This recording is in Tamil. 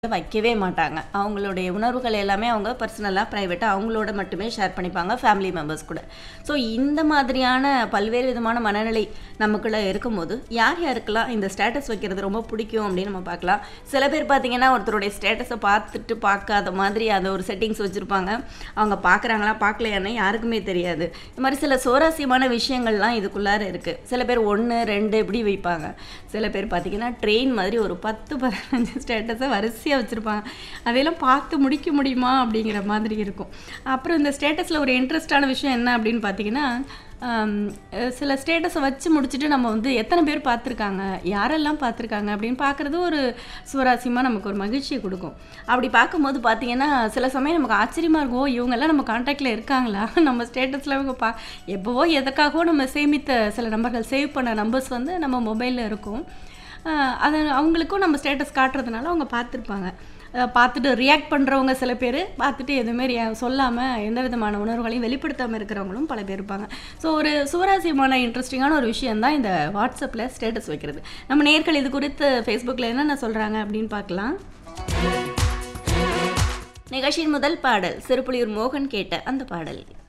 வைக்கவே மாட்டாங்க. அவங்களுடைய உணர்வுகள் எல்லாமே அவங்க பர்சனலா, பிரைவேட்டா அவங்களோட மட்டுமே ஷேர் பண்ணிப்பாங்க, ஃபேமிலி மெம்பர்ஸ் கூட. ஸோ இந்த மாதிரியான பல்வேறு விதமான மனநிலை நமக்குள்ள இருக்கும்போது, யார் யாருக்கெல்லாம் இந்த ஸ்டேட்டஸ் வைக்கிறது ரொம்ப பிடிக்கும் அப்படின்னு நம்ம பார்க்கலாம். சில பேர் பார்த்தீங்கன்னா, ஒருத்தருடைய ஸ்டேட்டஸ பார்த்துட்டு பார்க்காத மாதிரி அத ஒரு செட்டிங்ஸ் வச்சிருப்பாங்க. அவங்க பார்க்குறாங்களா, பார்க்கலையான்னு யாருக்குமே தெரியாது. இந்த மாரி சில சுவாரஸ்யமான விஷயங்கள்லாம் இதுக்குள்ளார இருக்கு. சில பேர் 1, 2 இப்படி வைப்பாங்க. சில பேர் பார்த்தீங்கன்னா, ட்ரெயின் மாதிரி ஒரு 10, 15 ஸ்டேட்டஸ வரிசையா வச்சிருப்பாங்க. அதையெல்லாம் பார்த்து முடிக்க முடியுமா? அப்படிங்கிற மாதிரி இருக்கும். அப்புறம் இந்த ஸ்டேட்டஸ்ல ஒரு இன்ட்ரெஸ்ட்டான விஷயம் என்ன அப்படின்னு பார்த்தீங்கன்னா, அம் அ சில ஸ்டேட்டஸ வச்சு முடிச்சுட்டு நம்ம வந்து எத்தன பேர் பார்த்துருக்காங்க, யாரெல்லாம் பார்த்துருக்காங்க அப்படின்னு பார்க்குறது ஒரு சுவாரஸ்யமா நமக்கு ஒரு மகிழ்ச்சிய குடுக்கும். அப்படி பார்க்கும்போது பார்த்தீங்கன்னா, சில சமயம் நமக்கு ஆச்சரியமா இருக்கும். ஓ! இவங்கலாம் நம்ம கான்டாக்ட்ல இருக்காங்களா? நம்ம ஸ்டேட்டஸ்ல இவங்க பா எப்பவோ எதுக்காகவோ நம்ம சேமித்த சில நம்பர்கள் சேவ் பண்ண நம்பர்ஸ் வந்து நம்ம மொபைல்ல இருக்கும். அ அத அவங்களுக்கும் நம்ம ஸ்டேட்டஸ் காட்டுறதுனால அவங்க பார்த்துருப்பாங்க. அ பார்த்துட்டு ரியாக்ட் பண்றவங்க சில பேரு, பார்த்துட்டு எதுவுமே ரியா சொல்லாம எந்த விதமான உணர்வுகளையும் வெளிப்படுத்தாம இருக்கிறவங்களும் பல பேர் இருப்பாங்க. ஸோ ஒரு சுவாரஸ்யமான, இன்ட்ரெஸ்டிங்கான ஒரு விஷயம் தான் இந்த வாட்ஸ்அப்ல ஸ்டேட்டஸ் வைக்கிறது. நம்ம நேயர்கள் இது குறித்து Facebookல என்னென்ன சொல்றாங்க அப்படின்னு பார்க்கலாம். நிகழ்ச்சியின் முதல் பாடல் சிறுபுலியூர் மோகன் கேட்ட அந்த பாடல்.